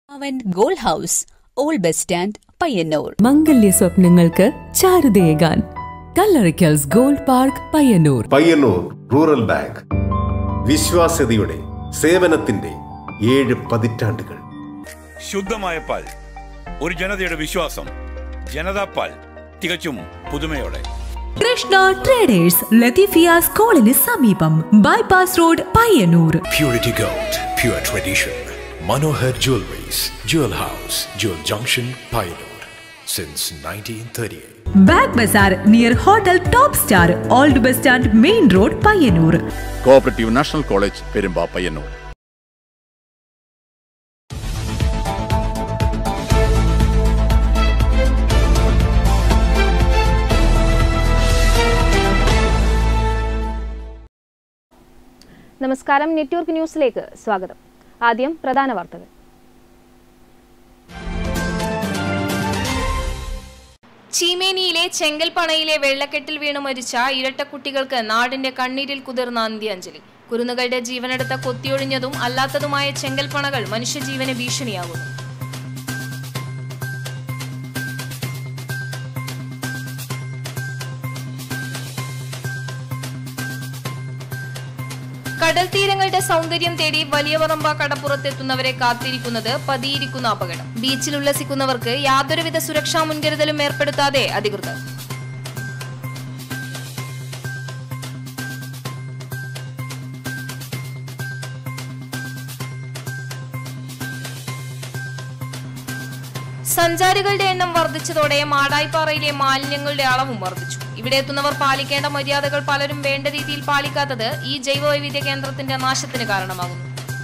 അവൻ gold house old bus stand Payyanur മംഗല്യ സ്വപ്നങ്ങൾക്ക് ചാരുതയേകാൻ Kallarakkals gold park Payyanur Payyanur rural bank വിശ്വാസ്യതയുടെ സേവനത്തിന്റെ ഏഴ് പതിറ്റാണ്ടുകൾ ശുദ്ധമായ പാൽ ഒരു ജനതയുടെ വിശ്വാസം ജനതാ പാൽ തികച്ചും പുതുമയോടെ കൃഷ്ണ ട്രേഡേഴ്സ് ലത്തീഫിയ സ്കൂളിന് സമീപം bypass road Payyanur Purity Gold, pure tradition. Manohar Jewelries, Jewel House, Jewel Junction, Pioneer. Since 1938. Bag ബസാർ near hotel top star old bus stand main road Payyanur cooperative national college Perumba Payyanur നമസ്കാരം നെറ്റ്വർക്ക് ന്യൂസിലേക്ക് സ്വാഗതം ആദ്യം പ്രധാന വാർത്തകൾ ചീമേനിയിലെ ചെങ്കൽപ്പണയിലെ വെള്ളക്കെട്ടിൽ വീണു മരിച്ച ഇരട്ടക്കുട്ടികൾക്ക് നാടിന്റെ കണ്ണീരിൽ കുതിർന്ന അന്ത്യാഞ്ജലി കുരുന്നുകളുടെ ജീവനെടുത്ത കൊത്തിയൊഴിഞ്ഞതും അല്ലാത്തതുമായ ചെങ്കൽപ്പണകൾ മനുഷ്യജീവന് ഭീഷണിയാകുന്നു കടൽ തീരങ്ങളുടെ സൗന്ദര്യം തേടി വലിയ പറമ്പ കടപ്പുറത്തെത്തുന്നവരെ കാത്തിരിക്കുന്നത് പതിയിരിക്കുന്ന അപകടം ബീച്ചിൽ ഉല്ലസിക്കുന്നവർക്ക് യാതൊരുവിധ സുരക്ഷാ മുൻകരുതലും ഏർപ്പെടുത്താതെ അധികൃതർ സഞ്ചാരികളുടെ എണ്ണം വർദ്ധിച്ചതോടെ മാടായിപ്പാറയിലെ മാലിന്യങ്ങളുടെ അളവും വർദ്ധിച്ചു ഇവിടെ എത്തുന്നവർ പാലിക്കേണ്ട മര്യാദകൾ പലരും വേണ്ട രീതിയിൽ പാലിക്കാത്തത് ഈ ജൈവവൈവിധ്യ കേന്ദ്രത്തിന്റെ നാശത്തിന് കാരണമാകുന്നു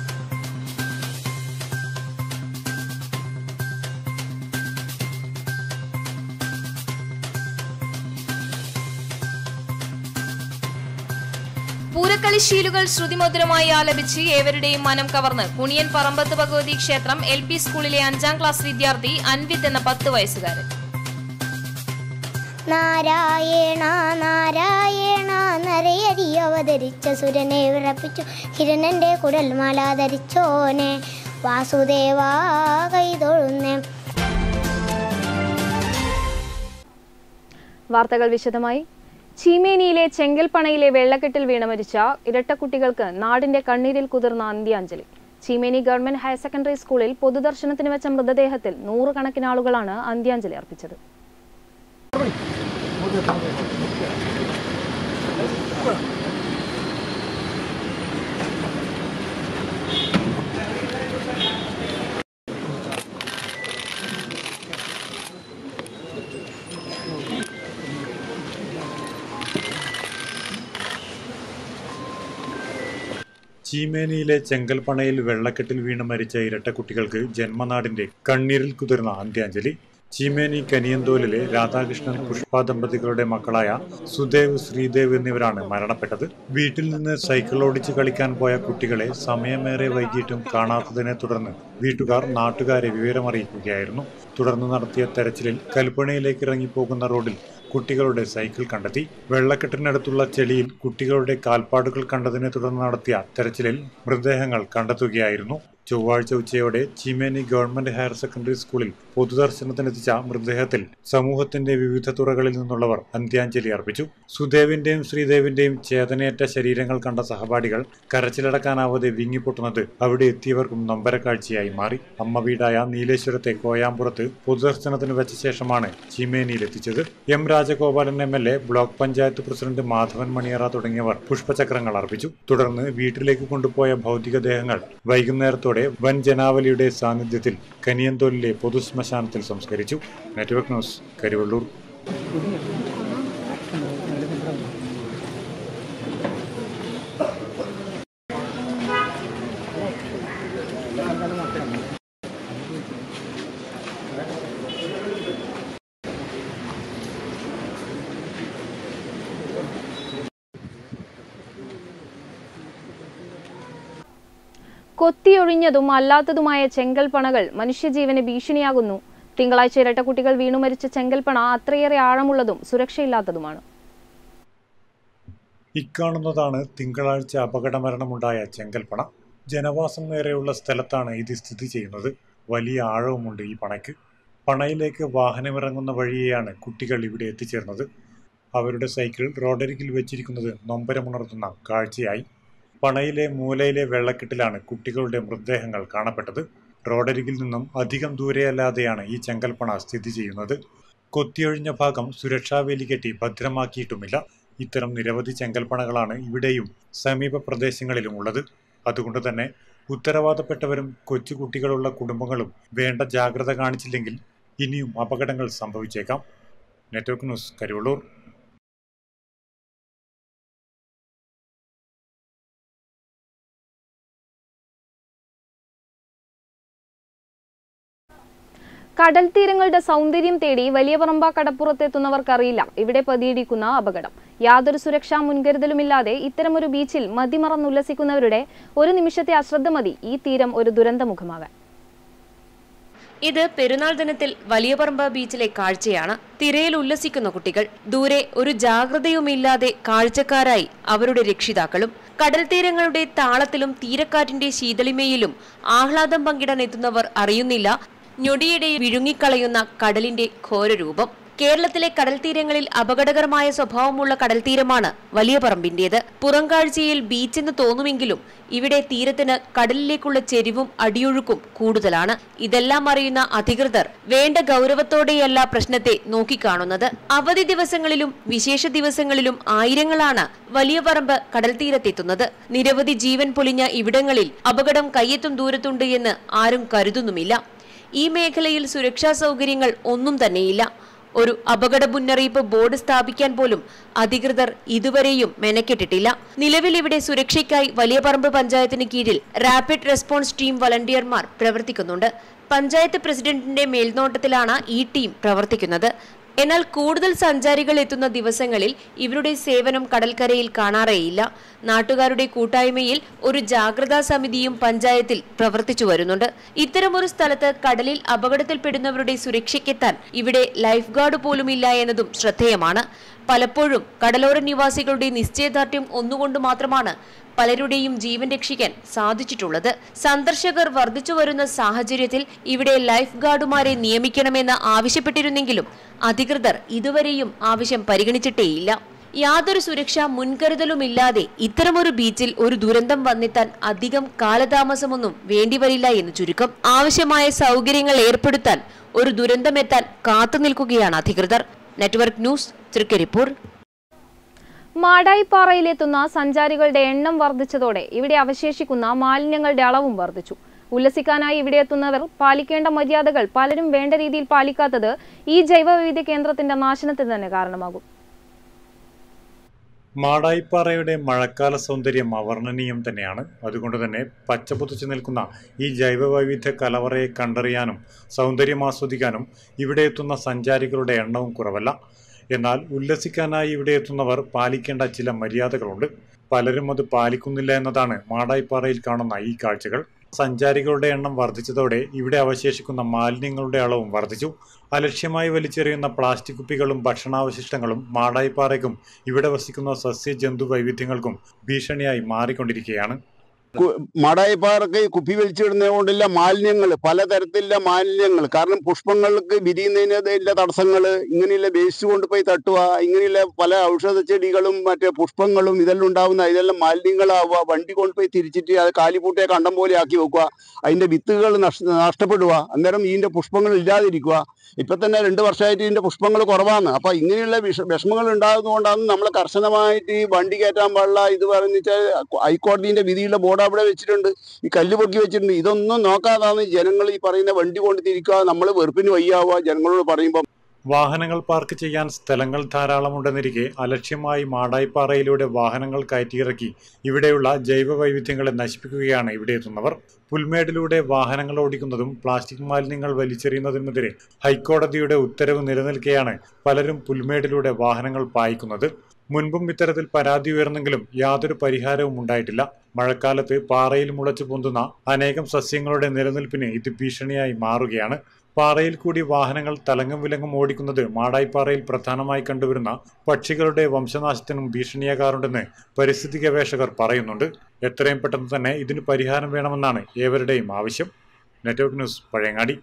പൂരക്കളി ശീലുകൾ ശ്രുതിമധുരമായി ആലപിച്ച് ഏവരുടെയും മനം കവർന്ന് കുണിയൻ പറമ്പത്ത് ഭഗവതി ക്ഷേത്രം എൽ പി സ്കൂളിലെ അഞ്ചാം ക്ലാസ് വിദ്യാർത്ഥി അൻവിത് എന്ന പത്ത് വയസ്സുകാരൻ നാരായണ നാരായണ നരയരി അവതരിച്ച സുരനെ വിറപ്പിച്ചു ഹിരണന്റെ കുടൽമാല ധരിച്ചോനെ വാസുദേവാ കൈതൊഴുന്നേ വാർത്തകൾ വിശദമായി ചീമേനിയിലെ ചെങ്കൽപ്പണയിലെ വെള്ളക്കെട്ടിൽ വീണ മരിച്ച ഇരട്ടക്കുട്ടികൾക്ക് നാടിന്റെ കണ്ണീരിൽ കുതിർന്ന അന്ത്യാഞ്ജലി ചീമേനി ഗവൺമെന്റ് ഹയർ സെക്കൻഡറി സ്കൂളിൽ പൊതുദർശനത്തിന് വെച്ച മൃതദേഹത്തിൽ നൂറുകണക്കിന് ആളുകളാണ് അന്ത്യാഞ്ജലി അർപ്പിച്ചത് ചീമേനിയിലെ ചെങ്കൽപ്പണയിൽ വെള്ളക്കെട്ടിൽ വീണ് മരിച്ച ഇരട്ടക്കുട്ടികൾക്ക് ജന്മനാടിന്റെ കണ്ണീരിൽ കുതിർന്ന അന്ത്യാഞ്ജലി ചീമേനി കനിയന്തോലിലെ രാധാകൃഷ്ണൻ പുഷ്പ ദമ്പതികളുടെ മക്കളായ സുദേവ് ശ്രീദേവ് എന്നിവരാണ് മരണപ്പെട്ടത് വീട്ടിൽ നിന്ന് സൈക്കിൾ ഓടിച്ച് കളിക്കാൻ പോയ കുട്ടികളെ സമയമേറെ വൈകിട്ടും കാണാത്തതിനെ തുടർന്ന് വീട്ടുകാർ നാട്ടുകാരെ വിവരമറിയിക്കുകയായിരുന്നു തുടർന്ന് നടത്തിയ തെരച്ചിലിൽ കൽപ്പണയിലേക്ക് ഇറങ്ങിപ്പോകുന്ന റോഡിൽ കുട്ടികളുടെ സൈക്കിൾ കണ്ടെത്തി വെള്ളക്കെട്ടിനടുത്തുള്ള ചെളിയിൽ കുട്ടികളുടെ കാൽപ്പാടുകൾ കണ്ടതിനെ തുടർന്ന് നടത്തിയ തെരച്ചിലിൽ മൃതദേഹങ്ങൾ കണ്ടെത്തുകയായിരുന്നു ചൊവ്വാഴ്ച ഉച്ചയോടെ ചീമേനി ഗവൺമെന്റ് ഹയർ സെക്കൻഡറി സ്കൂളിൽ പൊതുദർശനത്തിനെത്തിച്ച മൃതദേഹത്തിൽ സമൂഹത്തിന്റെ വിവിധ തുറകളിൽ നിന്നുള്ളവർ അന്ത്യാഞ്ജലി അർപ്പിച്ചു സുദേവിന്റെയും ശ്രീദേവിന്റെയും ചേതനയേറ്റ ശരീരങ്ങൾ കണ്ട സഹപാഠികൾ കരച്ചിലടക്കാനാവാതെ വിങ്ങിപ്പൊട്ടുന്നത് അവിടെ എത്തിയവർക്കും നൊമ്പരക്കാഴ്ചയായി മാറി അമ്മ വീടായ നീലേശ്വരത്തെ കോയാമ്പുറത്ത് പൊതുദർശനത്തിന് വെച്ച ശേഷമാണ് ചീമേനിയിലെത്തിച്ചത് M Rajagopalan M L A block panchayat president Madhavan Maniyara തുടങ്ങിയവർ പുഷ്പചക്രങ്ങൾ അർപ്പിച്ചു തുടർന്ന് വീട്ടിലേക്ക് കൊണ്ടുപോയ ഭൗതികദേഹങ്ങൾ വൈകുന്നേരത്തോടെ വൻ ജനാവലിയുടെ സാന്നിധ്യത്തിൽ കനിയന്തോലിലെ പൊതുശ്മശാനത്തിൽ സംസ്കരിച്ചു നെറ്റ്വർക്ക് ന്യൂസ് കരിവള്ളൂർ കൊത്തിയൊഴിഞ്ഞതും അല്ലാത്തതുമായ ചെങ്കൽപ്പണകൾ മനുഷ്യജീവന് ഭീഷണിയാകുന്നു തിങ്കളാഴ്ച ഇരട്ടക്കുട്ടികൾ വീണു മരിച്ച ചെങ്കൽപ്പണ അത്രയേറെ ആഴമുള്ളതും സുരക്ഷയില്ലാത്തതുമാണ് ഇക്കാണുന്നതാണ് തിങ്കളാഴ്ച അപകടമരണമുണ്ടായ ചെങ്കൽപ്പണ ജനവാസം ഏറെയുള്ള സ്ഥലത്താണ് ഇത് സ്ഥിതി ചെയ്യുന്നത് വലിയ ആഴവുമുണ്ട് ഈ പണയ്ക്ക് പണയിലേക്ക് വാഹനമിറങ്ങുന്ന വഴിയെയാണ് കുട്ടികൾ ഇവിടെ എത്തിച്ചേർന്നത് അവരുടെ സൈക്കിൾ റോഡരികിൽ വെച്ചിരിക്കുന്നത് നൊമ്പരമുണർത്തുന്ന കാഴ്ചയായി പണയിലെ മൂലയിലെ വെള്ളക്കെട്ടിലാണ് കുട്ടികളുടെ മൃതദേഹങ്ങൾ കാണപ്പെട്ടത് റോഡരികിൽ നിന്നും അധികം ദൂരെയല്ലാതെയാണ് ഈ ചെങ്കൽപ്പണ സ്ഥിതി ചെയ്യുന്നത് കൊത്തിയൊഴിഞ്ഞ ഭാഗം സുരക്ഷാ വേലി കെട്ടി ഭദ്രമാക്കിയിട്ടുമില്ല ഇത്തരം നിരവധി ചെങ്കൽപ്പണകളാണ് ഇവിടെയും സമീപ പ്രദേശങ്ങളിലും ഉള്ളത് അതുകൊണ്ട് തന്നെ ഉത്തരവാദപ്പെട്ടവരും കൊച്ചുകുട്ടികളുള്ള കുടുംബങ്ങളും വേണ്ട ജാഗ്രത കാണിച്ചില്ലെങ്കിൽ ഇനിയും അപകടങ്ങൾ സംഭവിച്ചേക്കാം നെറ്റ്വർക്ക് ന്യൂസ് കരുവള്ളൂർ കടൽ തീരങ്ങളുടെ സൗന്ദര്യം തേടി വലിയ പറമ്പ കടപ്പുറത്തെത്തുന്നവർക്കറിയില്ല ഇവിടെ പതിയിടിക്കുന്ന അപകടം യാതൊരു സുരക്ഷാ മുൻകരുതലുമില്ലാതെ ഇത്തരമൊരു ബീച്ചിൽ മതിമറന്നുല്ലസിക്കുന്നവരുടെ ഒരു നിമിഷത്തെ അശ്രദ്ധ മതി ഈ തീരം ഒരു ദുരന്തമുഖമാകാൻ ഇത് പെരുന്നാൾ ദിനത്തിൽ വലിയപറമ്പ ബീച്ചിലെ കാഴ്ചയാണ് തിരയിൽ ഉല്ലസിക്കുന്ന കുട്ടികൾ ദൂരെ ഒരു ജാഗ്രതയുമില്ലാതെ കാഴ്ചക്കാരായി അവരുടെ രക്ഷിതാക്കളും കടൽ തീരങ്ങളുടെ താളത്തിലും തീരക്കാറ്റിന്റെ ശീതളിമയിലും ആഹ്ലാദം പങ്കിടാൻ എത്തുന്നവർ അറിയുന്നില്ല ഞൊടിയിടെ വിഴുങ്ങിക്കളയുന്ന കടലിന്റെ ഘോരരൂപം കേരളത്തിലെ കടൽ തീരങ്ങളിൽ അപകടകരമായ സ്വഭാവമുള്ള കടൽ തീരമാണ് വലിയ പറമ്പിന്റേത് പുറംകാഴ്ചയിൽ ബീച്ചെന്ന് തോന്നുമെങ്കിലും ഇവിടെ തീരത്തിന് കടലിലേക്കുള്ള ചെരിവും അടിയൊഴുക്കും കൂടുതലാണ് ഇതെല്ലാം അറിയുന്ന അധികൃതർ വേണ്ട ഗൗരവത്തോടെയല്ല പ്രശ്നത്തെ നോക്കിക്കാണുന്നത് അവധി ദിവസങ്ങളിലും വിശേഷ ദിവസങ്ങളിലും ആയിരങ്ങളാണ് വലിയ പറമ്പ് കടൽ തീരത്തെത്തുന്നത് നിരവധി ജീവൻ പൊലിഞ്ഞ ഇവിടങ്ങളിൽ അപകടം കയ്യെത്തും ദൂരത്തുണ്ട് എന്ന് ആരും കരുതുന്നുമില്ല ഈ മേഖലയിൽ സുരക്ഷാ സൗകര്യങ്ങൾ ഒന്നും തന്നെയില്ല ഒരു അപകട മുന്നറിയിപ്പ് ബോർഡ് സ്ഥാപിക്കാൻ പോലും അധികൃതർ ഇതുവരെയും മെനക്കെട്ടിട്ടില്ല നിലവിൽ ഇവിടെ സുരക്ഷയ്ക്കായി വലിയ പറമ്പ് പഞ്ചായത്തിന് കീഴിൽ റാപ്പിഡ് റെസ്പോൺസ് ടീം വളണ്ടിയർമാർ പ്രവർത്തിക്കുന്നുണ്ട് പഞ്ചായത്ത് പ്രസിഡന്റിന്റെ മേൽനോട്ടത്തിലാണ് ഈ ടീം പ്രവർത്തിക്കുന്നത് എന്നാൽ കൂടുതൽ സഞ്ചാരികൾ എത്തുന്ന ദിവസങ്ങളിൽ ഇവരുടെ സേവനം കടൽക്കരയിൽ കാണാറേയില്ല നാട്ടുകാരുടെ കൂട്ടായ്മയിൽ ഒരു ജാഗ്രതാ സമിതിയും പഞ്ചായത്തിൽ പ്രവർത്തിച്ചു വരുന്നുണ്ട് ഇത്തരമൊരു സ്ഥലത്ത് കടലിൽ അപകടത്തിൽപ്പെടുന്നവരുടെ സുരക്ഷയ്ക്കെത്താൻ ഇവിടെ ലൈഫ് ഗാർഡ് പോലുമില്ല എന്നതും ശ്രദ്ധേയമാണ് പലപ്പോഴും കടലോര നിവാസികളുടെ നിശ്ചയദാർഢ്യം ഒന്നുകൊണ്ട് മാത്രമാണ് പലരുടെയും ജീവൻ രക്ഷിക്കാൻ സാധിച്ചിട്ടുള്ളത് സന്ദർശകർ വർദ്ധിച്ചു വരുന്ന സാഹചര്യത്തിൽ ഇവിടെ ലൈഫ് ഗാർഡുമാരെ നിയമിക്കണമെന്ന് ആവശ്യപ്പെട്ടിരുന്നെങ്കിലും അധികൃതർ ഇതുവരെയും ആവശ്യം പരിഗണിച്ചിട്ടേയില്ല യാതൊരു സുരക്ഷാ മുൻകരുതലുമില്ലാതെ ഇത്തരമൊരു ബീച്ചിൽ ഒരു ദുരന്തം വന്നെത്താൻ അധികം കാലതാമസമൊന്നും വേണ്ടിവരില്ല എന്ന് ചുരുക്കം ആവശ്യമായ സൗകര്യങ്ങൾ ഏർപ്പെടുത്താൻ ഒരു ദുരന്തമെത്താൻ കാത്തുനിൽക്കുകയാണ് അധികൃതർ നെറ്റ്വർക്ക് ന്യൂസ് തൃക്കരിപ്പൂർ മാടായിപ്പാറയിലെത്തുന്ന സഞ്ചാരികളുടെ എണ്ണം വർദ്ധിച്ചതോടെ ഇവിടെ അവശേഷിക്കുന്ന മാലിന്യങ്ങളുടെ അളവും വർദ്ധിച്ചു ഉല്ലസിക്കാനായി ഇവിടെ എത്തുന്നവർ പാലിക്കേണ്ട മര്യാദകൾ പലരും വേണ്ട രീതിയിൽ പാലിക്കാത്തത് ഈ ജൈവവൈവിധ്യ കേന്ദ്രത്തിന്റെ നാശനത്തിന് തന്നെ കാരണമാകും മാടായിപ്പാറയുടെ മഴക്കാല സൗന്ദര്യം അവർണ്ണനീയം തന്നെയാണ് അതുകൊണ്ട് തന്നെ പച്ചപുതച്ചു നിൽക്കുന്ന ഈ ജൈവവൈവിധ്യ കലവറയെ കണ്ടറിയാനും സൗന്ദര്യം ആസ്വദിക്കാനും ഇവിടെ എത്തുന്ന സഞ്ചാരികളുടെ എണ്ണവും കുറവല്ല എന്നാൽ ഉല്ലസിക്കാനായി ഇവിടെ എത്തുന്നവർ പാലിക്കേണ്ട ചില മര്യാദകളുണ്ട് പലരും അത് പാലിക്കുന്നില്ല എന്നതാണ് മാടായിപ്പാറയിൽ കാണുന്ന ഈ കാഴ്ചകൾ സഞ്ചാരികളുടെ എണ്ണം വർദ്ധിച്ചതോടെ ഇവിടെ അവശേഷിക്കുന്ന മാലിന്യങ്ങളുടെ അളവും വർദ്ധിച്ചു അലക്ഷ്യമായി വലിച്ചെറിയുന്ന പ്ലാസ്റ്റിക് കുപ്പികളും ഭക്ഷണാവശിഷ്ടങ്ങളും മാടായിപ്പാറയ്ക്കും ഇവിടെ വസിക്കുന്ന സസ്യ ജന്തു വൈവിധ്യങ്ങൾക്കും ഭീഷണിയായി മാറിക്കൊണ്ടിരിക്കുകയാണ് മാടായിപ്പാറക്ക് കുപ്പി വലിച്ചിടുന്നത് കൊണ്ടുള്ള മാലിന്യങ്ങൾ പലതരത്തിലുള്ള മാലിന്യങ്ങൾ കാരണം പുഷ്പങ്ങൾക്ക് വിരിയുന്നതിനുള്ള തടസ്സങ്ങൾ ഇങ്ങനെയുള്ള വേസ്റ്റ് കൊണ്ടുപോയി തട്ടുക ഇങ്ങനെയുള്ള പല ഔഷധ ചെടികളും മറ്റേ പുഷ്പങ്ങളും ഇതെല്ലാം ഉണ്ടാവുന്ന ഇതെല്ലാം മാലിന്യങ്ങളാവുക വണ്ടി കൊണ്ടുപോയി തിരിച്ചിട്ട് അത് കാലിപ്പൂട്ടിയെ കണ്ടം പോലെ ആക്കി വെക്കുക അതിന്റെ വിത്തുകൾ നഷ്ട നഷ്ടപ്പെടുക അന്നേരം ഇതിന്റെ പുഷ്പങ്ങൾ ഇല്ലാതിരിക്കുക ഇപ്പൊ തന്നെ രണ്ട് വർഷമായിട്ട് ഇതിന്റെ പുഷ്പങ്ങൾ കുറവാണ് അപ്പൊ ഇങ്ങനെയുള്ള വിഷ വിഷമങ്ങൾ ഉണ്ടാകുന്നതുകൊണ്ടാണ് നമ്മൾ കർശനമായിട്ട് ഈ വണ്ടി കയറ്റാൻ പാടില്ല ഇത് പറഞ്ഞു വെച്ചാൽ ഹൈക്കോടതിന്റെ വിധിയുള്ള ബോർഡ് അവിടെ വെച്ചിട്ടുണ്ട് ഈ കല്ല് പൊക്കി വെച്ചിട്ടുണ്ട് ഇതൊന്നും നോക്കാതാണ് ജനങ്ങൾ ഈ പറയുന്ന വണ്ടി കൊണ്ട് തിരിക്കുക നമ്മൾ വെറുപ്പിന് വയ്യാവുക ജനങ്ങളോട് പറയുമ്പോൾ വാഹനങ്ങൾ പാർക്ക് ചെയ്യാൻ സ്ഥലങ്ങൾ ധാരാളമുണ്ടെന്നിരിക്കെ അലക്ഷ്യമായി മാടായിപ്പാറയിലൂടെ വാഹനങ്ങൾ കയറ്റിയിറക്കി ഇവിടെയുള്ള ജൈവ വൈവിധ്യങ്ങളെ നശിപ്പിക്കുകയാണ് ഇവിടെ എത്തുന്നവർ പുൽമേടിലൂടെ വാഹനങ്ങൾ ഓടിക്കുന്നതും പ്ലാസ്റ്റിക് മാലിന്യങ്ങൾ വലിച്ചെറിയുന്നതിനെതിരെ ഹൈക്കോടതിയുടെ ഉത്തരവ് നിലനിൽക്കെയാണ് പലരും പുൽമേടിലൂടെ വാഹനങ്ങൾ പായിക്കുന്നത് മുൻപും ഇത്തരത്തിൽ പരാതി ഉയർന്നെങ്കിലും യാതൊരു പരിഹാരവും ഉണ്ടായിട്ടില്ല മഴക്കാലത്ത് പാറയിൽ മുളച്ചു പൊന്തുന്ന അനേകം സസ്യങ്ങളുടെ നിലനിൽപ്പിന് ഇത് ഭീഷണിയായി മാറുകയാണ് പാറയിൽ കൂടി വാഹനങ്ങൾ തലങ്ങും വിലങ്ങും ഓടിക്കുന്നത് മാടായിപ്പാറയിൽ പ്രധാനമായി കണ്ടുവരുന്ന പക്ഷികളുടെ വംശനാശത്തിനും ഭീഷണിയാകാറുണ്ടെന്ന് പരിസ്ഥിതി ഗവേഷകർ പറയുന്നുണ്ട് എത്രയും പെട്ടെന്ന് തന്നെ ഇതിന് പരിഹാരം വേണമെന്നാണ് ഏവരുടെയും ആവശ്യം network news Pazhayangadi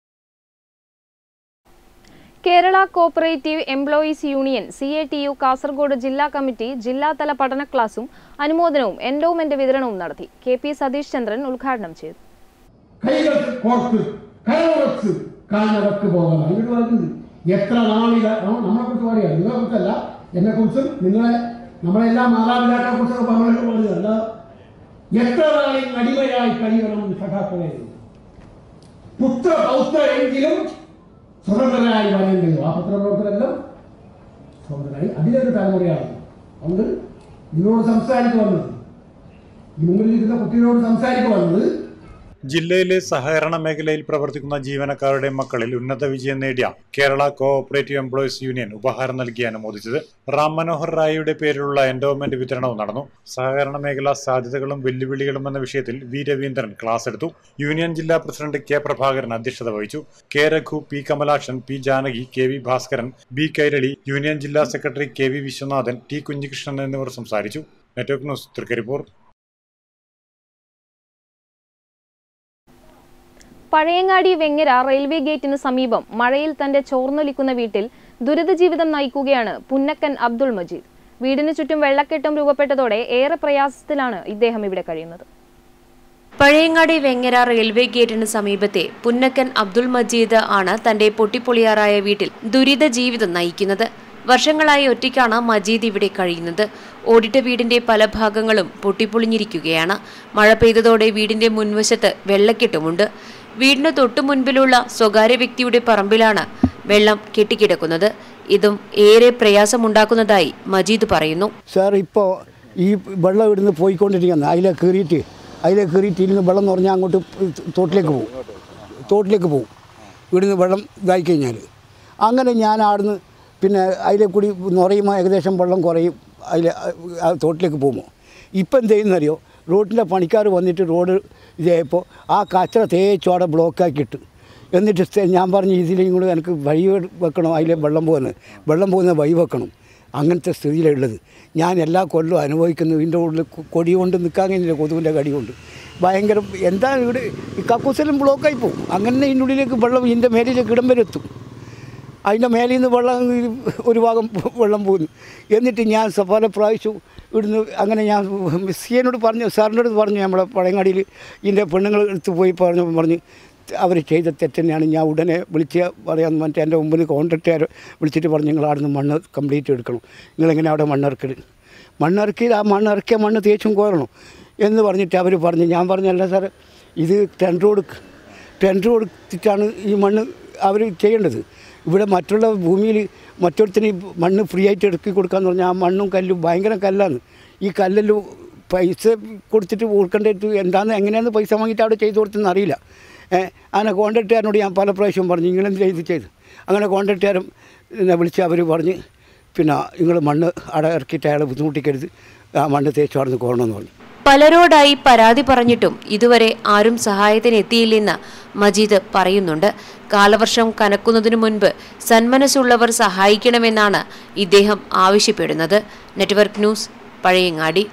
Kerala cooperative employees union C I T U Kasaragod ജില്ലാ കമ്മിറ്റി ജില്ലാതല പഠന ക്ലാസും അനുമോദനവും എൻഡോമെന്റ് വിതരണവും നടത്തി കെ പി സതീഷ് ചന്ദ്രൻ ഉദ്ഘാടനം ചെയ്തു കൈകൾ കോർത്ത് കരമുറച്ച് കാൽനടക്ക് പോകണം എന്നിട്ട് പറഞ്ഞത് എത്ര നാളില നമ്മളെ കുറിച്ച് പറയുക നിങ്ങളെ കുറിച്ചല്ല എന്നെ കുറിച്ചും നിങ്ങളെ നമ്മളെല്ലാ മാതാപിതാക്കളെ കുറിച്ചൊക്കെ നമ്മളൊക്കെ പറഞ്ഞതല്ല എത്ര നാളിൽ അടിമയായി കഴിയണം സഖാക്കളെ പുത്ര പൗത്രരെങ്കിലും സ്വതന്ത്രരായി വരേണ്ടത് ആ പത്രപ്രവർത്തകരെല്ലാം സ്വതന്ത്രരായി അതിലൊരു തലമുറയാണ് അതുകൊണ്ട് നിങ്ങളോട് സംസാരിച്ചു വന്നത് ഈ മുമ്പിലിരിക്കുന്ന കുട്ടികളോട് സംസാരിച്ചു വന്നത് ജില്ലയിലെ സഹകരണ മേഖലയിൽ പ്രവർത്തിക്കുന്ന ജീവനക്കാരുടെ മക്കളിൽ ഉന്നത വിജയം നേടിയ കേരള കോഓപ്പറേറ്റീവ് എംപ്ലോയീസ് യൂണിയൻ ഉപഹാരം നൽകി അനുമോദിച്ചത് റാം മനോഹർ റായിയുടെ പേരിലുള്ള എൻഡോമെന്റ് വിതരണവും നടന്നു സഹകരണ മേഖല സാധ്യതകളും വെല്ലുവിളികളും എന്ന വിഷയത്തിൽ വി രവീന്ദ്രൻ ക്ലാസ് എടുത്തു യൂണിയൻ ജില്ലാ പ്രസിഡന്റ് കെ പ്രഭാകരൻ അധ്യക്ഷത വഹിച്ചു K Raghu P Kamalakshan P Janaki K V Bhaskaran B Kairali union ജില്ലാ secretary K V Viswanathan T Kunhikrishnan എന്നിവർ സംസാരിച്ചു network news Trikaripur Pazhayangadi Vengara railway ഗേറ്റിന് സമീപം മഴയിൽ തന്റെ ചോർന്നൊലിക്കുന്ന വീട്ടിൽ ദുരിത ജീവിതം നയിക്കുകയാണ് പുന്നക്കൻ അബ്ദുൾ മജീദ് വീടിന് ചുറ്റും വെള്ളക്കെട്ടും രൂപപ്പെട്ടതോടെ ഏറെ പ്രയാസത്തിലാണ് ഇദ്ദേഹം ഇവിടെ കഴിയുന്നത് പഴയങ്ങാടി വെങ്ങര റെയിൽവേ ഗേറ്റിന് സമീപത്തെ പുന്നക്കൻ അബ്ദുൾ മജീദ് ആണ് തന്റെ പൊട്ടിപ്പൊളിയാറായ വീട്ടിൽ ദുരിത ജീവിതം നയിക്കുന്നത് വർഷങ്ങളായി ഒറ്റയ്ക്കാണ് മജീദ് ഇവിടെ കഴിയുന്നത് ഓടിട്ട വീടിന്റെ പല ഭാഗങ്ങളും പൊട്ടിപ്പൊളിഞ്ഞിരിക്കുകയാണ് മഴ പെയ്തതോടെ വീടിന്റെ മുൻവശത്ത് വെള്ളക്കെട്ടുമുണ്ട് വീടിന് തൊട്ടു മുൻപിലുള്ള സ്വകാര്യ വ്യക്തിയുടെ പറമ്പിലാണ് വെള്ളം കെട്ടിക്കിടക്കുന്നത് ഇതും ഏറെ പ്രയാസമുണ്ടാക്കുന്നതായി മജീദ് പറയുന്നു സാർ ഇപ്പോൾ ഈ വെള്ളം ഇവിടുന്ന് പോയിക്കൊണ്ടിരിക്കുന്നത് അതിലെ കയറിയിട്ട് അതിലെ കയറിയിട്ട് ഇരുന്ന് വെള്ളം എന്ന് പറഞ്ഞാൽ അങ്ങോട്ട് തോട്ടിലേക്ക് പോകും തോട്ടിലേക്ക് പോകും ഇവിടുന്ന് വെള്ളം ഇതായി കഴിഞ്ഞാൽ അങ്ങനെ ഞാൻ ആടുന്ന് പിന്നെ അതിലെ കൂടി നിറയുമ്പോൾ ഏകദേശം വെള്ളം കുറയും അതിൽ ആ തോട്ടിലേക്ക് പോകുമ്പോൾ ഇപ്പം എന്ത് ചെയ്യുന്നറിയോ റോഡിൻ്റെ പണിക്കാർ വന്നിട്ട് റോഡ് ഇതായപ്പോൾ ആ കച്ചറ തേച്ചോടെ ബ്ലോക്കാക്കിയിട്ട് എന്നിട്ട് സ്ഥ- ഞാൻ പറഞ്ഞു ഇതിലും കൂടെ എനിക്ക് വഴി വെക്കണം അതിലെ വെള്ളം പോകുന്നത് വെള്ളം പോകുന്ന വഴി വെക്കണം അങ്ങനത്തെ സ്ഥിതിയിലുള്ളത് ഞാൻ എല്ലാ കൊല്ലവും അനുഭവിക്കുന്നു ഇതിൻ്റെ ഉള്ളിൽ കൊ- കൊടി കൊണ്ട് നിൽക്കാൻ കഴിഞ്ഞില്ല കൊതുവിൻ്റെ കടി കൊണ്ട് ഭയങ്കര എന്താ ഇവിടെ ഈ കക്കൂസലും ബ്ലോക്കായി പോകും അങ്ങനെ ഇതിൻ്റെ ഉള്ളിലേക്ക് വെള്ളം ഇതിൻ്റെ മേലിലേക്ക് ഇടം വരെ എത്തും അതിൻ്റെ മേലിൽ നിന്ന് വെള്ളം ഈ ഒരു ഭാഗം വെള്ളം പോകുന്നു എന്നിട്ട് ഞാൻ സ- പല പ്രാവശ്യവും ഇവിടുന്ന് അങ്ങനെ ഞാൻ സിയനോട് പറഞ്ഞു സാറിൻ്റെ അടുത്ത് പറഞ്ഞു നമ്മളെ പഴയങ്ങാടിയിൽ ഇതിൻ്റെ പെണ്ണുങ്ങൾ അടുത്ത് പോയി പറഞ്ഞു പറഞ്ഞ് അവർ ചെയ്ത തെറ്റ് തന്നെയാണ് ഞാൻ ഉടനെ വിളിച്ച് പറയാൻ മറ്റേ എൻ്റെ മുമ്പിൽ കോൺട്രാക്റ്റുകാർ വിളിച്ചിട്ട് പറഞ്ഞു നിങ്ങൾ അവിടുന്ന് മണ്ണ് കംപ്ലീറ്റ് എടുക്കണം നിങ്ങളെങ്ങനെ അവിടെ മണ്ണിറക്കൽ മണ്ണിറക്കി ആ മണ്ണിറക്കിയ മണ്ണ് തേച്ചും കോരണം എന്ന് പറഞ്ഞിട്ട് അവർ പറഞ്ഞു ഞാൻ പറഞ്ഞല്ല സാറേ ഇത് ടെൻഡർ കൊടുക്ക് ടെൻഡർ കൊടുത്തിട്ടാണ് ഈ മണ്ണ് അവർ ചെയ്യേണ്ടത് ഇവിടെ മറ്റുള്ള ഭൂമിയിൽ മറ്റൊരുത്തിന് ഈ മണ്ണ് ഫ്രീ ആയിട്ട് ഇറക്കി കൊടുക്കാന്ന് പറഞ്ഞാൽ ആ മണ്ണും കല്ലും ഭയങ്കര കല്ലാണ് ഈ കല്ലെല്ലാം പൈസ കൊടുത്തിട്ട് കൊടുക്കേണ്ടത് എന്താണെന്ന് എങ്ങനെയാണെന്ന് പൈസ വാങ്ങിയിട്ട് അവിടെ ചെയ്ത് കൊടുത്തെന്ന് അറിയില്ല ഏഹ് അങ്ങനെ കോൺട്രാക്റ്റുകാരനോട് ഞാൻ പല പ്രാവശ്യം പറഞ്ഞു ഇങ്ങളെന്ത് ചെയ്ത് ചെയ്ത് അങ്ങനെ കോൺട്രാക്റ്റുകാരൻ എന്നെ വിളിച്ച് അവർ പറഞ്ഞ് പിന്നെ നിങ്ങൾ മണ്ണ് അവിടെ ഇറക്കിയിട്ട് അയാളെ ബുദ്ധിമുട്ടിക്കരുത് ആ മണ്ണ് തേച്ച് അവിടെ നിന്ന് കോരണമെന്ന് പറഞ്ഞു പലരോടായി പരാതി പറഞ്ഞിട്ടും ഇതുവരെ ആരും സഹായത്തിന് എത്തിയില്ലെന്ന് മജീദ് പറയുന്നുണ്ട് കാലവർഷം കനക്കുന്നതിനു മുൻപ് സന്മനസ്സുള്ളവർ സഹായിക്കണമെന്നാണ് ഇദ്ദേഹം ആവശ്യപ്പെടുന്നത് നെറ്റ്വർക്ക് ന്യൂസ് പഴയങ്ങാടി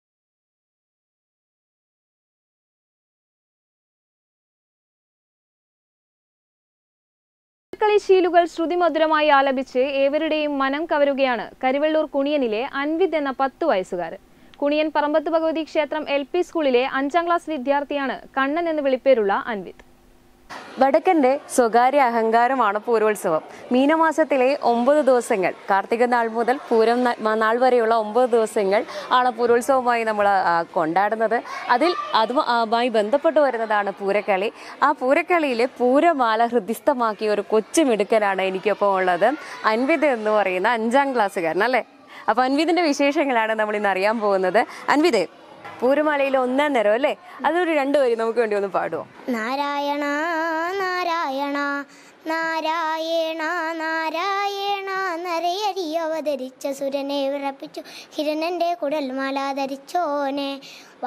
കളി ശീലുകൾ ശ്രുതിമധുരമായി ആലപിച്ച് ഏവരുടെയും മനം കവരുകയാണ് കരിവെള്ളൂർ കുണിയനിലെ അൻവിത് എന്ന പത്ത് വയസ്സുകാരൻ കുണിയൻ പറമ്പത്ത് ഭഗവതി ക്ഷേത്രം എൽ പി സ്കൂളിലെ അഞ്ചാം ക്ലാസ് വിദ്യാർത്ഥിയാണ് കണ്ണൻ എന്ന് വിളിപ്പേരുള്ള അൻവിത് വടക്കന്റെ സ്വകാര്യ അഹങ്കാരമാണ് പൂരോത്സവം മീനമാസത്തിലെ ഒമ്പത് ദിവസങ്ങൾ കാർത്തിക നാൾ മുതൽ പൂരം ന- മ- നാൾ വരെയുള്ള ഒമ്പത് ദിവസങ്ങൾ ആണ് പൂരോത്സവമായി നമ്മൾ കൊണ്ടാടുന്നത് അതിൽ അതുമായി ബന്ധപ്പെട്ട് വരുന്നതാണ് പൂരക്കളി ആ പൂരക്കളിയിലെ പൂരമാല ഹൃദിസ്ഥമാക്കിയ ഒരു കൊച്ചു മിടുക്കനാണ് എനിക്കൊപ്പം ഉള്ളത് അൻവിത് എന്ന് പറയുന്ന അഞ്ചാം ക്ലാസ്സുകാരൻ അല്ലേ അപ്പൊ അൻവിതിന്റെ വിശേഷങ്ങളാണ് നമ്മൾ ഇന്ന് അറിയാൻ പോകുന്നത് അൻവിത് പൂരമാലയിലെ ഒന്നാം നേരം അല്ലേ അതൊരു രണ്ടുപേരും നമുക്ക് വേണ്ടി ഒന്ന് പാടുമോ നാരായണ നാരായണ നാരായണ നാരായണ നരയരി അവതരിച്ച സുരനെ വിറപ്പിച്ചു ഹിരണന്റെ കുടൽമാല ധരിച്ചോനെ